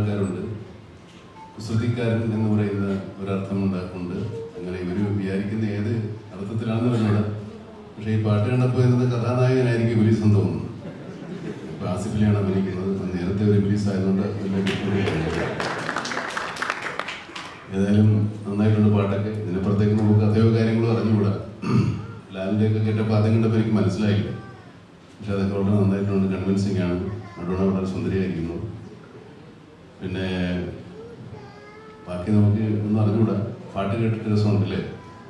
ആൾക്കാരുണ്ട് കുസൃതിക്കാരൻ എന്ന് പറയുന്ന ഒരർത്ഥമുണ്ട് ഉണ്ട് അങ്ങനെ ഇവർ വിചാരിക്കുന്ന ഏത് അർത്ഥത്തിലാണെന്ന് പറഞ്ഞത് പക്ഷേ ഈ പാട്ട് കണ്ടപ്പോൾ എന്നത് കഥാനായകനായിരിക്കും ഇബിലീസ് എന്ന് തോന്നുന്നു ഇപ്പൊ ആസിഫിലെയാണ് അഭിനയിക്കുന്നത് അത് നേരത്തെ ഒരു ഇബിലീസ് ആയതുകൊണ്ട് വലിയ ബുദ്ധിമുട്ടില്ല. ഏതായാലും നന്നായിട്ടുണ്ട് പാട്ടൊക്കെ ഇതിനപ്പുറത്തേക്ക് നമുക്ക് കഥയോ കാര്യങ്ങളോ അറിഞ്ഞുകൂടാ ലാലിൻ്റെ ഒക്കെ കേട്ടപ്പോൾ ആദ്യം കണ്ടപ്പോൾ എനിക്ക് മനസ്സിലായില്ല പക്ഷെ അതൊക്കെ വളരെ നന്നായിട്ടുണ്ട് കൺവിൻസിങ് ആണ് മഡോണ വളരെ സുന്ദരിയായിരിക്കുന്നു പിന്നെ ബാക്കി നമുക്ക് ഒന്നും അറിഞ്ഞുകൂടാ പാട്ട് കേട്ടിട്ട് രസമുണ്ടല്ലേ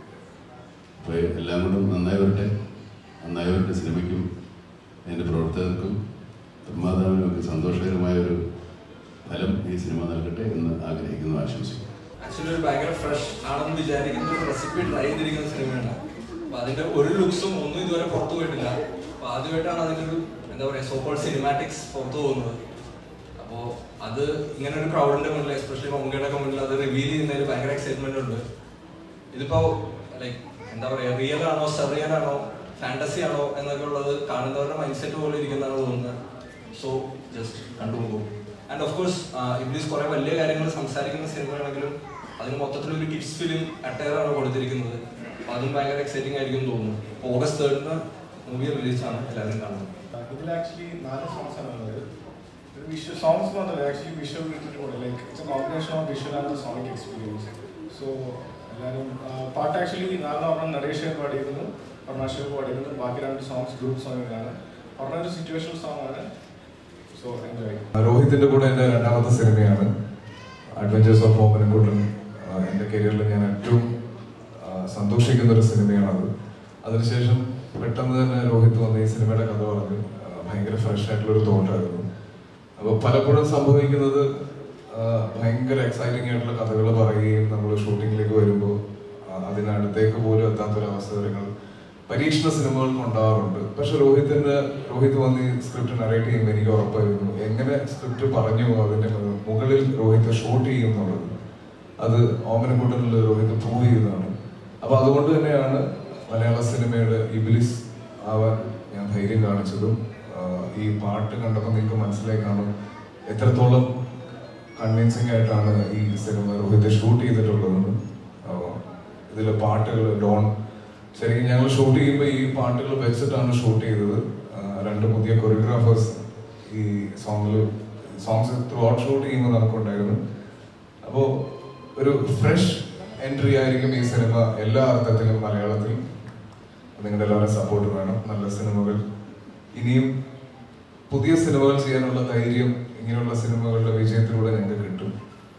അപ്പോൾ എല്ലാം കൊണ്ടും നന്നായി വരട്ടെ നന്നായി വരട്ടെ സിനിമയ്ക്കും അതിൻ്റെ പ്രവർത്തകർക്കും നിർമ്മാതാവിനും ഒക്കെ സന്തോഷകരമായ ഒരു ഫലം ഈ സിനിമ നൽകട്ടെ എന്ന് ആഗ്രഹിക്കുന്നു ആശംസിക്കുന്നു ആക്ച്വലി ഒരു ഭയങ്കര ഫ്രഷ് ആണെന്ന് വിചാരിക്കുന്ന ഒരു റെസിപ്പി ട്രൈ ചെയ്തിരിക്കുന്ന സിനിമയാണ് അപ്പൊ അതിന്റെ ഒരു ലുക്സും ഒന്നും ഇതുവരെ പുറത്തു പോയിട്ടില്ല അപ്പൊ ആദ്യമായിട്ടാണ് അതിന്റെ ഒരു എന്താ പറയാ സോക്കോൾ സിനിമാറ്റിക്സ് പുറത്തു പോകുന്നത് അപ്പോ അത് ഇങ്ങനെ ഒരു ക്രൗഡിന്റെ മുന്നിൽ എസ്പെഷ്യലി മമ്മൂക്കയുടെ ഒക്കെ മുന്നിൽ അത് റിവീൽ ചെയ്യുന്നതിൽ ഭയങ്കര എക്സൈറ്റ്മെന്റ് ഉണ്ട് ഇതിപ്പോ ലൈക്ക് എന്താ പറയാ റിയൽ ആണോ സെറിയൽ ആണോ ഫാന്റസി ആണോ എന്നൊക്കെ ഉള്ളത് കാണുന്നവരുടെ മൈൻഡ് സെറ്റ് പോലെ ഇരിക്കുന്നതാണ് തോന്നുന്നത് സോ ജസ്റ്റ് കണ്ടുപോകും ആൻഡ് ഓഫ് കോഴ്സ് ഇംഗ്ലീഷ് കുറെ വലിയ കാര്യങ്ങൾ സംസാരിക്കുന്ന സിനിമയാണെങ്കിലും അതിന് മൊത്തത്തിൽ ഒരു കിഡ്സ് ഫിലിം അട്ടയർ ആണ് കൊടുത്തിരിക്കുന്നത് അപ്പൊ അതും ഭയങ്കര എക്സൈറ്റിംഗ് ആയിരിക്കും എന്ന് തോന്നുന്നു ഓഗസ്റ്റ് തേർഡിന് മൂവി റിലീസാണ് എല്ലാവരും കാണുന്നത് ഇതിൽ ആക്ച്വലി നാല് സോങ്സ് ആണ് ഉള്ളത് വിഷ്വൽ സോങ്സ് മാത്രമല്ല ആക്ച്വലി വിഷ്വൽ കൂടെ like it's a combination of visual and sonic experience so എല്ലാവരും ആ, പാട്ട് ആക്ച്വലി നാല് ഒരെണ്ണം നരേഷ് പാടിയിരുന്നു ഒരെണ്ണം പാടിയിരുന്നു ബാക്കി രണ്ട് സോങ്സ് ഗ്രൂപ്പ് സോങ്ങിലാണ് ഒരെണ്ണം ഒരു സിറ്റുവേഷൻ സോങ് ആണ് സോ എൻജോയ് രോഹിത്തിന്റെ കൂടെ എൻ്റെ രണ്ടാമത്തെ സിനിമയാണ് അഡ്വഞ്ചേഴ്സ് ഓഫ് ഓമനക്കുട്ടൻ എൻ്റെ കരിയറിൽ ഞാൻ ഏറ്റവും ആ, സന്തോഷിക്കുന്ന ഒരു സിനിമയാണത് അതിനുശേഷം പെട്ടെന്ന് തന്നെ രോഹിത് വന്ന് ഈ സിനിമയുടെ കഥ പറഞ്ഞു ആ, ഭയങ്കര ഫ്രഷ് ആയിട്ടുള്ള ഒരു തോട്ടായിരുന്നു അപ്പോൾ പലപ്പോഴും സംഭവിക്കുന്നത് ആ, ഭയങ്കര എക്സൈറ്റിംഗ് ആയിട്ടുള്ള കഥകൾ പറയുകയും നമ്മൾ ഷൂട്ടിങ്ങിലേക്ക് വരുമ്പോൾ അതിനടുത്തേക്ക് പോലും എത്താത്തൊരു അവസരങ്ങൾ പരീക്ഷണ സിനിമകൾക്ക് ഉണ്ടാവാറുണ്ട് പക്ഷെ രോഹിത്തിന്റെ രോഹിത് വന്ന് ഈ സ്ക്രിപ്റ്റ് നറേറ്റ് ചെയ്യുമ്പോൾ എനിക്ക് ഉറപ്പായിരുന്നു എങ്ങനെ സ്ക്രിപ്റ്റ് പറഞ്ഞു അതിന്റെ മുകളിൽ രോഹിത് ഷൂട്ട് ചെയ്യും എന്നുള്ളത് അത് ഓമനക്കൂട്ടനിൽ രോഹിത് പ്രൂവ് ചെയ്തതാണ് അപ്പൊ അതുകൊണ്ട് തന്നെയാണ് മലയാള സിനിമയുടെ ഇബിലിസ് ആവാൻ ഞാൻ ധൈര്യം കാണിച്ചതും ആ, ഈ പാട്ട് കണ്ടപ്പോൾ നിങ്ങൾക്ക് മനസ്സിലായി കാണും എത്രത്തോളം കൺവിൻസിങ് ആയിട്ടാണ് ഈ സിനിമ രോഹിത് ഷൂട്ട് ചെയ്തിട്ടുള്ളതെന്ന് ഇതിലെ പാട്ടുകൾ ഡോൺ ശരിക്കും ഞങ്ങൾ ഷൂട്ട് ചെയ്യുമ്പോൾ ഈ പാട്ടുകൾ വെച്ചിട്ടാണ് ഷൂട്ട് ചെയ്തത് ആ, രണ്ട് പുതിയ കൊറിയോഗ്രാഫേഴ്സ് ഈ സോങ്ങിൽ സോങ്സ് ത്രൂ ഔട്ട് ഷൂട്ട് ചെയ്യുമ്പോൾ നമുക്കുണ്ടായിരുന്നു അപ്പോൾ ഒരു ഫ്രഷ് എൻട്രി ആയിരിക്കും ഈ സിനിമ എല്ലാ അർത്ഥത്തിലും മലയാളത്തിൽ നിങ്ങളുടെ എല്ലാവരും സപ്പോർട്ട് വേണം നല്ല സിനിമകൾ ഇനിയും പുതിയ സിനിമകൾ ചെയ്യാനുള്ള ധൈര്യം ഇങ്ങനെയുള്ള സിനിമകളുടെ വിജയത്തിലൂടെ ഞങ്ങൾക്ക് കിട്ടും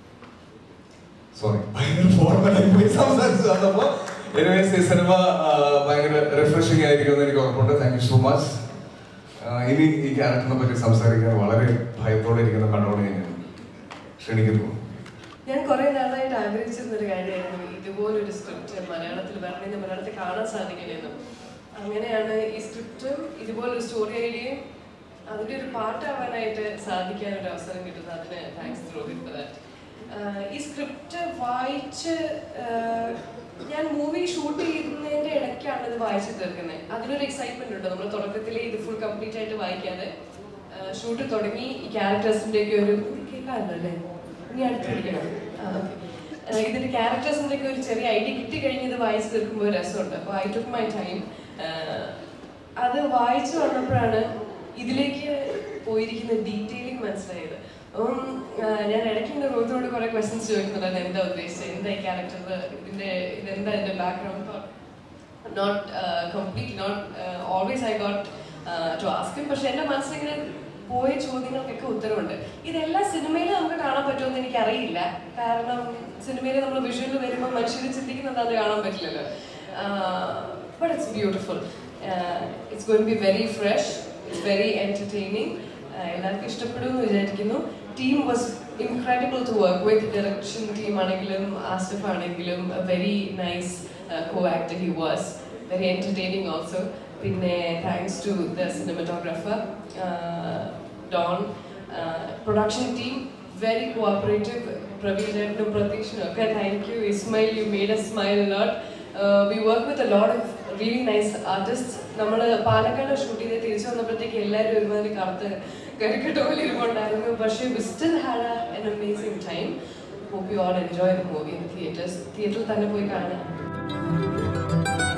സോറി ഭയങ്കര ഫോർമലായി പോയി സംസാരിച്ചു വന്നപ്പോ എനിവേസ് ഈ സിനിമ ആ, ഭയങ്കര റിഫ്രഷിംഗ് ആയിരിക്കുമെന്ന് എനിക്ക് ഉറപ്പുണ്ട് താങ്ക് യു സോ മച്ച് ഇനി ഈ ക്യാരക്ടറിനെ പറ്റി സംസാരിക്കാൻ വളരെ ഭയത്തോടെ ഇരിക്കുന്ന കണ്ടോടെ ഞാൻ ക്ഷണിക്കുന്നു ഞാൻ കുറെ നാളായിട്ട് ആഗ്രഹിച്ചിരുന്ന ഒരു കാര്യമായിരുന്നു ഇതുപോലൊരു സ്ക്രിപ്റ്റ് മലയാളത്തിൽ വരണമെന്ന് മലയാളത്തിൽ കാണാൻ സാധിക്കില്ലെന്നും അങ്ങനെയാണ് ഈ സ്ക്രിപ്റ്റും ഇതുപോലൊരു സ്റ്റോറി ഐഡിയയും അതിന്റെ ഒരു പാട്ടാവാനായിട്ട് സാധിക്കാൻ ഒരു അവസരം കിട്ടുന്നത് അതിന് താങ്ക്സ് രോഹിത് ഫോർ ദാറ്റ് ഈ സ്ക്രിപ്റ്റ് വായിച്ച് ആഹ്, ഞാൻ മൂവി ഷൂട്ട് ചെയ്യുന്നതിന്റെ ഇടയ്ക്കാണ് ഇത് വായിച്ചു തീർക്കുന്നത് അതിനൊരു എക്സൈറ്റ്മെന്റ് ഉണ്ട് നമ്മൾ തുടക്കത്തിലേ ഇത് ഫുൾ കംപ്ലീറ്റ് ആയിട്ട് വായിക്കാതെ ഷൂട്ട് തുടങ്ങി ഈ ക്യാരക്ടേഴ്സിന്റെ ഒക്കെ ഒരു കേൾക്കാമല്ലോ അല്ലേ ഇനി അടുത്ത് പിടിക്കണം ആ, okay. ആ, ഇതിന്റെ ക്യാരക്ടേഴ്സിന്റെ ഒക്കെ ഒരു ചെറിയ ഐഡിയ കിട്ടി കഴിഞ്ഞ് ഇത് വായിച്ചു തീർക്കുമ്പോൾ ഒരു രസമുണ്ട് അപ്പോൾ ഐ ടുക്ക് മൈ ടൈം അത് വായിച്ചു വന്നപ്പോഴാണ് ഇതിലേക്ക് പോയിരിക്കുന്ന ഡീറ്റെയിലിംഗ് മനസ്സിലായത് അപ്പം ആ, ഞാൻ ഇടയ്ക്ക് എൻ്റെ റോഹിനോട് കുറെ ക്വസ്റ്റ്യൻസ് ചോദിക്കുന്നുണ്ടായിരുന്നു എന്താ ഉദ്ദേശിച്ചത് എന്താ ഈ ക്യാരക്ടർ ഇതിന്റെ ഇതെന്താ ഇതിന്റെ background note complete note always I got to ask പക്ഷെ എൻ്റെ മനസ്സിലിങ്ങനെ പോയ ചോദ്യങ്ങൾക്കൊക്കെ ഉത്തരവുണ്ട് ഇതെല്ലാ സിനിമയിലും നമുക്ക് കാണാൻ പറ്റുമെന്ന് എനിക്ക് അറിയില്ല കാരണം സിനിമയിൽ നമ്മൾ വിഷ്വലിൽ വരുമ്പോൾ മനുഷ്യർ ചിന്തിക്കുന്നത് അത് കാണാൻ പറ്റില്ലല്ലോ but it's beautiful it's going be very fresh it's very entertaining എല്ലാവർക്കും ഇഷ്ടപ്പെടുമെന്ന് വിചാരിക്കുന്നു team was incredible to work with direction team ആണെങ്കിലും ആസിഫ് ആണെങ്കിലും very nice co actor he was very entertaining also പിന്നെ താങ്ക്സ് ടു ദ സിനിമറ്റോഗ്രാഫർ ഡോൺ production team very cooperative പ്രവീണനും പ്രതീക്ഷനും ഒക്കെ thank you Ismail you made a smile lot we work with a lot of really nice artist നമ്മൾ Palakkad shoot ചെയ്ത് തിരിച്ചു വന്നപ്പോഴത്തേക്ക് എല്ലാവരും ഒരുമാതിരി കറുത്ത് കരിക്കട്ട പോലെ ഇരിപ്പുണ്ടായിരുന്നു പക്ഷേ we still had an amazing time hope you all enjoy the movie in theatres തിയേറ്ററിൽ തന്നെ പോയി കാണാം